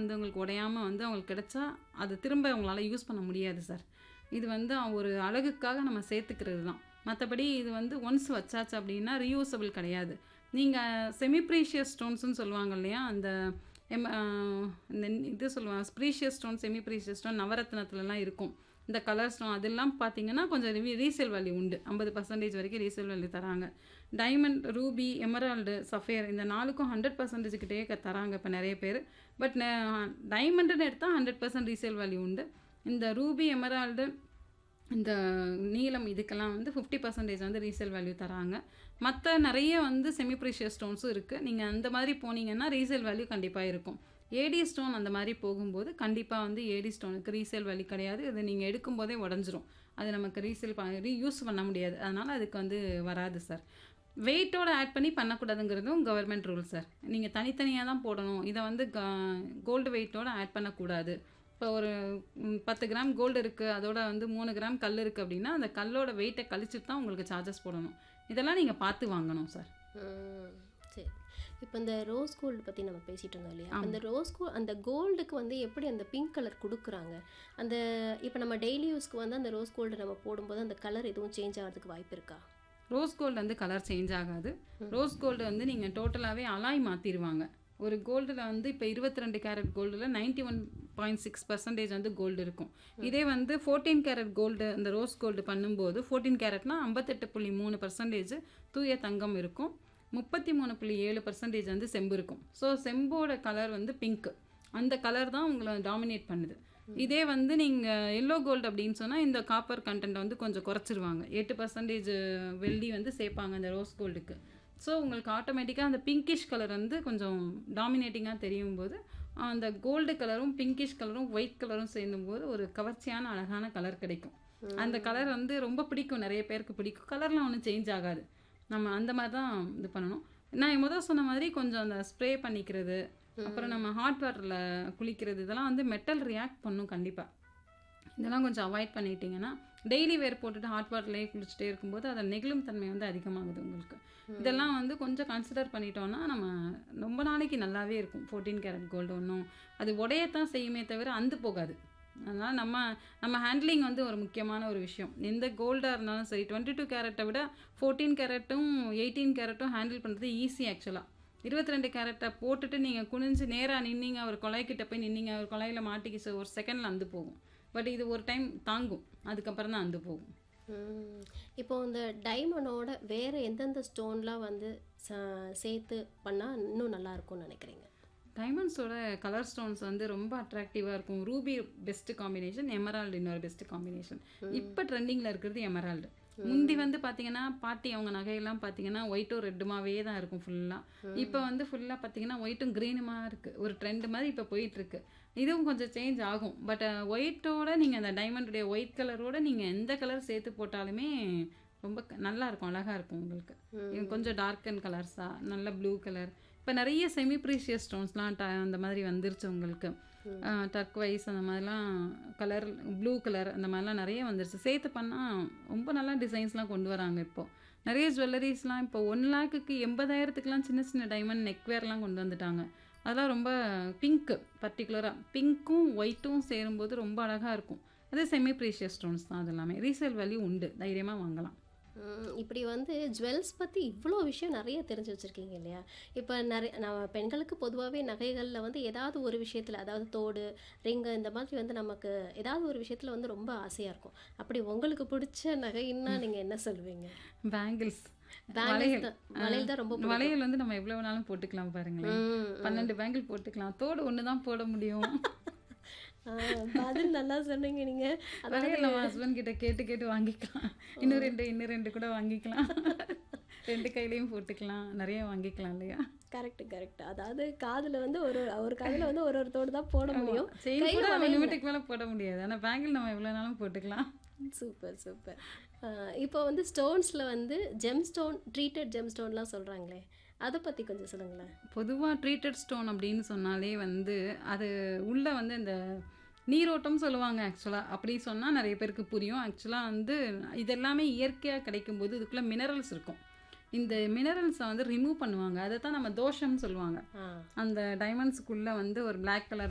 வந்து உங்களுக்கு உடையாம வந்து அவங்களுக்கு கிடைச்சா அது திரும்ப உங்களால் யூஸ் பண்ண முடியாது சார் இது வந்து ஒரு அழகுக்காக நம்ம சேர்த்துக்கிறது தான் மற்றபடி இது வந்து ஒன்ஸ் வச்சாச்சு அப்படின்னா ரீயூசபிள் கிடையாது நீங்கள் செமி ப்ரீஷியஸ் ஸ்டோன்ஸ்னு சொல்லுவாங்க இல்லையா அந்த எம் ஆஹ் இந்த இது சொல்லுவாங்க precious stone semi precious stone நவரத்னத்துலலாம் இருக்கும் இந்த கலர் ஸ்டோன் அதெல்லாம் பார்த்தீங்கன்னா கொஞ்சம் ரீசேல் வேல்யூ உண்டு ஐம்பது பர்சன்டேஜ் வரைக்கும் ரீசேல் வேல்யூ தராங்க டைமண்ட் ரூபி எமரால்டு சஃபேர் இந்த நாலுக்கும் ஹண்ட்ரட் பர்சன்டேஜ் கிட்டே க- தராங்க இப்போ நிறைய பேர் பட் டைமண்டுன்னு எடுத்தால் ஹண்ட்ரட் பர்சன்ட் ரீசேல் வேல்யூ உண்டு இந்த ரூபி எமரால்டு இந்த நீலம் இதுக்கெல்லாம் வந்து ஃபிஃப்டி பர்சன்டேஜ் வந்து ரீசேல் வேல்யூ தராங்க மற்ற நிறைய வந்து செமி ப்ரீஷியஸ் ஸ்டோன்ஸும் இருக்குது நீங்கள் அந்த மாதிரி போனீங்கன்னா ரீசேல் வேல்யூ கண்டிப்பாக இருக்கும் ஏடி ஸ்டோன் அந்த மாதிரி போகும்போது கண்டிப்பாக வந்து ஏடி ஸ்டோனுக்கு ரீசேல் வேல்யூ கிடையாது இது நீங்கள் எடுக்கும்போதே உடஞ்சிரும் அது நமக்கு ரீசேல் ரீயூஸ் பண்ண முடியாது அதனால் அதுக்கு வந்து வராது சார் வெயிட்டோட ஆட் பண்ணி பண்ணக்கூடாதுங்கிறதும் கவர்மெண்ட் ரூல் சார் நீங்கள் தனித்தனியாக தான் போடணும் இதை வந்து கோல்டு வெயிட்டோட ஆட் பண்ணக்கூடாது இப்போ ஒரு ம், பத்து கிராம் கோல்டு இருக்குது அதோட வந்து மூணு கிராம் கல் இருக்குது அப்படின்னா அந்த கல்லோட வெயிட்டை கழிச்சிட்டு தான் உங்களுக்கு சார்ஜஸ் போடணும் இதெல்லாம் நீங்கள் பார்த்து வாங்கணும் சார் ம், சரி இப்போ இந்த ரோஸ் கோல்டு பற்றி நம்ம பேசிட்டு இருந்தோம் இல்லையா அப்ப அந்த ரோஸ் கோல்டு அந்த கோல்டுக்கு வந்து எப்படி அந்த பிங்க் கலர் கொடுக்குறாங்க அந்த இப்போ நம்ம டெய்லி யூஸ்க்கு வந்து அந்த ரோஸ் கோல்டு நம்ம போடும்போது அந்த கலர் எதுவும் சேஞ்ச் ஆகிறதுக்கு வாய்ப்பு இருக்கா ரோஸ் கோல்டு வந்து கலர் சேஞ்ச் ஆகாது ரோஸ் கோல்டு வந்து நீங்கள் டோட்டலாகவே அலாய் மாற்றிடுவாங்க ஒரு கோல்டில் வந்து இப்போ இருபத்தி ரெண்டு கேரட் கோல்டில் ninety one point six percentage வந்து கோல்டு இருக்கும் இதே வந்து ஃபோர்டீன் கேரட் கோல்டு அந்த ரோஸ் கோல்டு பண்ணும்போது ஃபோர்டீன் கேரட்னா ஐம்பத்தெட்டு புள்ளி மூணு பர்சன்டேஜ் தூய தங்கம் இருக்கும் முப்பத்தி மூணு புள்ளி ஏழு பர்சன்டேஜ் வந்து செம்பு இருக்கும் ஸோ செம்போட கலர் வந்து பிங்க் அந்த கலர் தான் உங்களை டாமினேட் பண்ணுது இதே வந்து நீங்கள் எல்லோ கோல்டு அப்படின்னு சொன்னால் இந்த காப்பர் கண்டென்ட் வந்து கொஞ்சம் குறைச்சிருவாங்க எட்டு பர்சன்டேஜ் வெள்ளி வந்து சேர்ப்பாங்க அந்த ரோஸ் கோல்டுக்கு ஸோ உங்களுக்கு ஆட்டோமேட்டிக்காக அந்த பிங்கிஷ் கலர் வந்து கொஞ்சம் டாமினேட்டிங்காக தெரியும் போது அந்த கோல்டு கலரும் பிங்கிஷ் கலரும் ஒயிட் கலரும் சேர்ந்தும்போது ஒரு கவர்ச்சியான அழகான கலர் கிடைக்கும் அந்த கலர் வந்து ரொம்ப பிடிக்கும் நிறைய பேருக்கு பிடிக்கும் கலர்லாம் ஒன்றும் சேஞ்ச் ஆகாது நம்ம அந்த மாதிரி தான் இது பண்ணணும் நான் முதல் சொன்ன மாதிரி கொஞ்சம் அந்த ஸ்ப்ரே பண்ணிக்கிறது அப்புறம் நம்ம ஹாட் வாட்டரில் குளிக்கிறது இதெல்லாம் வந்து மெட்டல் ரியாக்ட் பண்ணும் கண்டிப்பாக இதெல்லாம் கொஞ்சம் அவாய்ட் பண்ணிட்டீங்கன்னா டெய்லி வேர் போட்டுட்டு ஹாட் வாட்டர்லேயே குளிச்சுட்டே இருக்கும்போது அதோட நெகிழும் தன்மை வந்து அதிகமாகுது உங்களுக்கு இதெல்லாம் வந்து கொஞ்சம் கன்சிடர் பண்ணிட்டோம்னா நம்ம ரொம்ப நாளைக்கு நல்லாவே இருக்கும் ஃபோர்டீன் கேரட் கோல்டு ஒன்றும் அது உடையத்தான் செய்யுமே தவிர அந்து போகாது அதனால் நம்ம நம்ம ஹேண்ட்லிங் வந்து ஒரு முக்கியமான ஒரு விஷயம் எந்த கோல்டாக இருந்தாலும் சரி டுவெண்ட்டி டூ கேரட்டை விட ஃபோர்டீன் கேரட்டும் எயிட்டீன் கேரட்டும் ஹேண்டில் பண்ணுறது ஈஸி ஆக்சுவலாக இருபத்தி ரெண்டு கேரட்டை போட்டுட்டு நீங்கள் குனிஞ்சு நேராக நின்னீங்க ஒரு குழாய்க்கிட்ட போய் நின்னீங்க ஒரு குழாயில் மாட்டிக்கிச்சு ஒரு செகண்டில் அந்து போகும் பட் இது ஒரு டைம் தாங்கும் அதுக்கப்புறம் தான் அந்து போகும் ம், இப்போ இந்த டைமண்டோட வேற எந்தெந்த ஸ்டோன்லாம் வந்து ச- சேர்த்து பண்ணால் இன்னும் நல்லா இருக்கும்னு நினைக்கிறீங்க டைமண்ட்ஸோட கலர் ஸ்டோன்ஸ் வந்து ரொம்ப அட்ராக்டிவாக இருக்கும் ரூபி பெஸ்ட் காம்பினேஷன் எமரால்டு இன்னொரு பெஸ்ட் காம்பினேஷன் இப்போ ட்ரெண்டிங்கில் இருக்கிறது எமரால்டு முந்தி வந்து பார்த்தீங்கன்னா பாட்டி அவங்க நகையெல்லாம் பார்த்தீங்கன்னா ஒயிட்டும் ரெட்டுமாவே தான் இருக்கும் ஃபுல்லாக இப்போ வந்து ஃபுல்லாக பார்த்தீங்கன்னா ஒயிட்டும் க்ரீனுமா இருக்குது ஒரு ட்ரெண்ட் மாதிரி இப்போ போயிட்டுருக்கு இதுவும் கொஞ்சம் சேஞ்ச் ஆகும் பட் ஒயிட்டோட நீங்கள் அந்த டைமண்டுடைய ஒயிட் கலரோட நீங்கள் எந்த கலர் சேர்த்து போட்டாலுமே ரொம்ப க- நல்லா இருக்கும் அழகாக இருக்கும் உங்களுக்கு இது கொஞ்சம் டார்க் அண்ட் கலர்ஸாக நல்ல ப்ளூ கலர் இப்போ நிறைய செமி ப்ரீஷியஸ் ஸ்டோன்ஸ்லாம் ட அந்த மாதிரி வந்துருச்சு உங்களுக்கு டர்க் வைஸ் அந்த மாதிரிலாம் கலர் ப்ளூ கலர் அந்த மாதிரிலாம் நிறைய வந்துருச்சு சேர்த்து பண்ணால் ரொம்ப நல்லா டிசைன்ஸ்லாம் கொண்டு வராங்க இப்போ நிறைய ஜுவல்லரிஸ்லாம் இப்போ ஒன் லேக்குக்கு எண்பதாயிரத்துக்குலாம் சின்ன சின்ன டைமண்ட் நெக்வேர்லாம் கொண்டு வந்துட்டாங்க அதெல்லாம் ரொம்ப பிங்க்கு பர்டிகுலராக பிங்க்கும் ஒயிட்டும் சேரும்போது ரொம்ப அழகாக இருக்கும் அது செமி ப்ரீஷியஸ் ஸ்டோன்ஸ் தான் அது எல்லாமே ரீசேல் வேல்யூ உண்டு தைரியமாக வாங்கலாம் ம், இப்படி வந்து ஜுவல்ஸ் பற்றி இவ்வளோ விஷயம் நிறைய தெரிஞ்சு வச்சுருக்கீங்க இல்லையா இப்போ நிறைய நம்ம பெண்களுக்கு பொதுவாகவே நகைகளில் வந்து ஏதாவது ஒரு விஷயத்தில் அதாவது தோடு ரிங்கு இந்த மாதிரி வந்து நமக்கு ஏதாவது ஒரு விஷயத்தில் வந்து ரொம்ப ஆசையாக இருக்கும் அப்படி உங்களுக்கு பிடிச்ச நகைன்னா நீங்கள் என்ன சொல்லுவீங்க பேங்கிள்ஸ் Bangles தான். வளையல் தான் ரொம்ப பிடிக்கும். வளையல் வந்து நம்ம எவ்வளவு வேணாலும் போட்டுக்கலாம் பாருங்களேன் ம், பன்னெண்டு பேங்கிள் போட்டுக்கலாம் தோடு ஒன்று தான் போட முடியும் ஆ, பதில் நல்லா சொன்னீங்க நீங்கள் வளையல் நம்ம ஹஸ்பண்ட் கிட்ட கேட்டு கேட்டு வாங்கிக்கலாம் இன்னும் ரெண்டு இன்னும் ரெண்டு கூட வாங்கிக்கலாம் ரெண்டு கையிலையும் போட்டுக்கலாம் நிறைய வாங்கிக்கலாம் இல்லையா கரெக்ட் கரெக்ட் அதாவது காதுல வந்து ஒரு ஒரு காதுல வந்து ஒரு ஒரு தோடு தான் போட முடியும் செயின் கூட நம்ம லிமிட்டுக்கு மேலே போட முடியாது ஆனால் பேங்கிள் நம்ம எவ்வளோ நாளும் போட்டுக்கலாம் சூப்பர் சூப்பர் இப்போ வந்து ஸ்டோன்ஸில் வந்து ஜெம் ஸ்டோன் ட்ரீட்டட் ஜெம் ஸ்டோன்லாம் சொல்கிறாங்களே அதை பற்றி கொஞ்சம் சொல்லுங்களேன் பொதுவாக ட்ரீட்டட் ஸ்டோன் அப்படின்னு சொன்னாலே வந்து அது உள்ளே வந்து இந்த நீரோட்டம் சொல்லுவாங்க ஆக்சுவலாக அப்படி சொன்னால் நிறைய பேருக்கு புரியும் ஆக்சுவலாக வந்து இதெல்லாமே இயற்கையாக கிடைக்கும்போது இதுக்குள்ளே மினரல்ஸ் இருக்கும் இந்த மினரல்ஸை வந்து ரிமூவ் பண்ணுவாங்க அதை தான் நம்ம தோஷம்னு சொல்லுவாங்க ஆ அந்த டைமண்ட்ஸுக்குள்ளே வந்து ஒரு Black கலர்